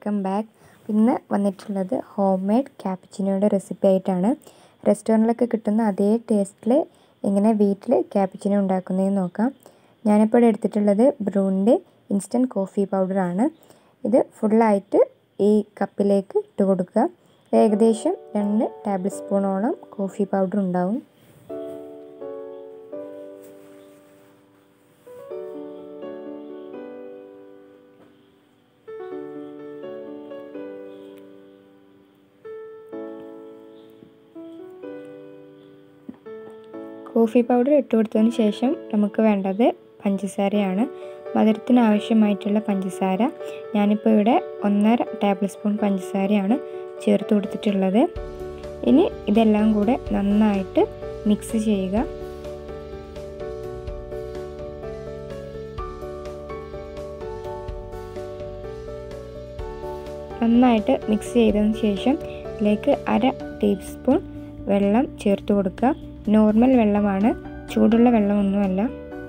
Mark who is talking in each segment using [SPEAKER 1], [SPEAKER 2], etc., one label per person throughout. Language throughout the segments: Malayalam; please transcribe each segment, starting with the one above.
[SPEAKER 1] വെൽക്കം ബാക്ക് ഇന്ന് വന്നിട്ടുള്ളത് ഹോം മെയ്ഡ് ക്യാപ്പിച്ചിനോയുടെ റെസിപ്പി ആയിട്ടാണ് റെസ്റ്റോറൻറ്റിലൊക്കെ കിട്ടുന്ന അതേ ടേസ്റ്റിൽ എങ്ങനെ വീട്ടിൽ ക്യാപ്പിച്ചിനോ ഉണ്ടാക്കുന്നതെന്ന് നോക്കാം ഞാനിപ്പോൾ ഇവിടെ എടുത്തിട്ടുള്ളത് ബ്രൂണിൻ്റെ ഇൻസ്റ്റൻറ്റ് കോഫി പൗഡറാണ് ഇത് ഫുള്ളായിട്ട് ഈ കപ്പിലേക്ക് ഇട്ട് കൊടുക്കുക ഏകദേശം രണ്ട് ടേബിൾ സ്പൂണോളം കോഫി പൗഡർ ഉണ്ടാവും കോഫി പൗഡർ ഇട്ട് കൊടുത്തതിന് ശേഷം നമുക്ക് വേണ്ടത് പഞ്ചസാരയാണ് മധുരത്തിന് ആവശ്യമായിട്ടുള്ള പഞ്ചസാര ഞാനിപ്പോൾ ഇവിടെ ഒന്നര ടേബിൾ സ്പൂൺ പഞ്ചസാരയാണ് ചേർത്ത് കൊടുത്തിട്ടുള്ളത് ഇനി ഇതെല്ലാം കൂടെ നന്നായിട്ട് മിക്സ് ചെയ്യുക നന്നായിട്ട് മിക്സ് ചെയ്തതിന് ശേഷം ഇതിലേക്ക് അര ടീസ്പൂൺ വെള്ളം ചേർത്ത് കൊടുക്കുക നോർമൽ വെള്ളമാണ് ചൂടുള്ള വെള്ളമൊന്നുമല്ല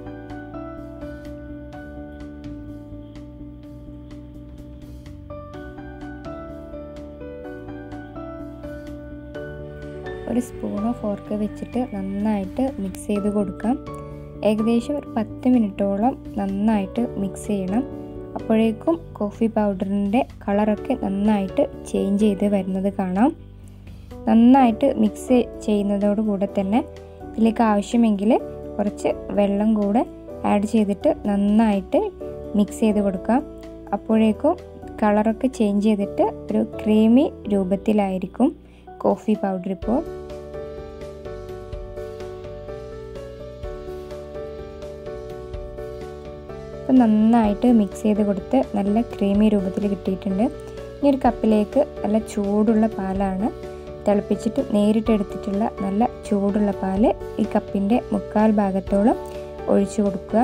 [SPEAKER 1] ഒരു സ്പൂണോ ഫോർക്ക് വെച്ചിട്ട് നന്നായിട്ട് മിക്സ് ചെയ്ത് കൊടുക്കാം ഏകദേശം ഒരു പത്ത് മിനിറ്റോളം നന്നായിട്ട് മിക്സ് ചെയ്യണം അപ്പോഴേക്കും കോഫി പൗഡറിൻ്റെ കളറൊക്കെ നന്നായിട്ട് ചേഞ്ച് ചെയ്ത് വരുന്നത് കാണാം നന്നായിട്ട് മിക്സ് ചെയ്യുന്നതോട് കൂടെ തന്നെ ഇതിലേക്ക് ആവശ്യമെങ്കിൽ കുറച്ച് വെള്ളം കൂടെ ആഡ് ചെയ്തിട്ട് നന്നായിട്ട് മിക്സ് ചെയ്ത് കൊടുക്കാം അപ്പോഴേക്കും കളറൊക്കെ ചേഞ്ച് ചെയ്തിട്ട് ഒരു ക്രീമി രൂപത്തിലായിരിക്കും കോഫി പൗഡർ ഇപ്പോൾ ഇപ്പം നന്നായിട്ട് മിക്സ് ചെയ്ത് കൊടുത്ത് നല്ല ക്രീമി രൂപത്തിൽ കിട്ടിയിട്ടുണ്ട് ഇനി ഒരു കപ്പിലേക്ക് നല്ല ചൂടുള്ള പാലാണ് തിളപ്പിച്ചിട്ട് നേരിട്ട് എടുത്തിട്ടുള്ള നല്ല ചൂടുള്ള പാല് ഈ കപ്പിൻ്റെ മുക്കാൽ ഭാഗത്തോളം ഒഴിച്ചു കൊടുക്കുക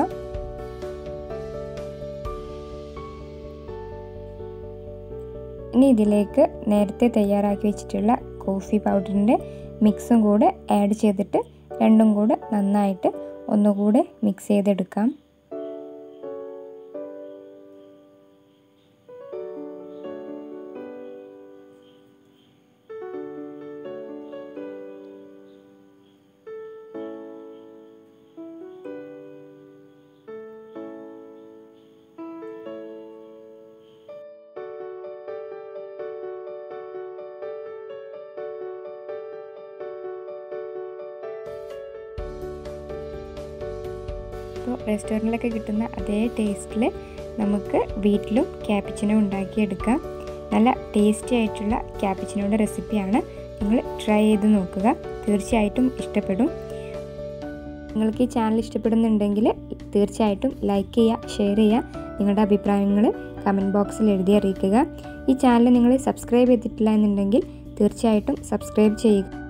[SPEAKER 1] ഇനി ഇതിലേക്ക് നേരത്തെ തയ്യാറാക്കി വെച്ചിട്ടുള്ള കോഫി പൗഡറിൻ്റെ മിക്സും കൂടെ ആഡ് ചെയ്തിട്ട് രണ്ടും കൂടെ നന്നായിട്ട് ഒന്നുകൂടെ മിക്സ് ചെയ്തെടുക്കാം ഇപ്പോൾ റെസ്റ്റോറൻറ്റിലൊക്കെ കിട്ടുന്ന അതേ ടേസ്റ്റിൽ നമുക്ക് വീട്ടിലും ക്യാപ്പിച്ചിനോ ഉണ്ടാക്കിയെടുക്കാം നല്ല ടേസ്റ്റി ആയിട്ടുള്ള ക്യാപ്പിച്ചിനോയുടെ റെസിപ്പിയാണ് നിങ്ങൾ ട്രൈ ചെയ്ത് നോക്കുക തീർച്ചയായിട്ടും ഇഷ്ടപ്പെടും നിങ്ങൾക്ക് ഈ ചാനൽ ഇഷ്ടപ്പെടുന്നുണ്ടെങ്കിൽ തീർച്ചയായിട്ടും ലൈക്ക് ചെയ്യുക ഷെയർ ചെയ്യുക നിങ്ങളുടെ അഭിപ്രായങ്ങൾ കമൻറ്റ് ബോക്സിൽ എഴുതി അറിയിക്കുക ഈ ചാനൽ നിങ്ങൾ സബ്സ്ക്രൈബ് ചെയ്തിട്ടില്ല എന്നുണ്ടെങ്കിൽ തീർച്ചയായിട്ടും സബ്സ്ക്രൈബ് ചെയ്യുക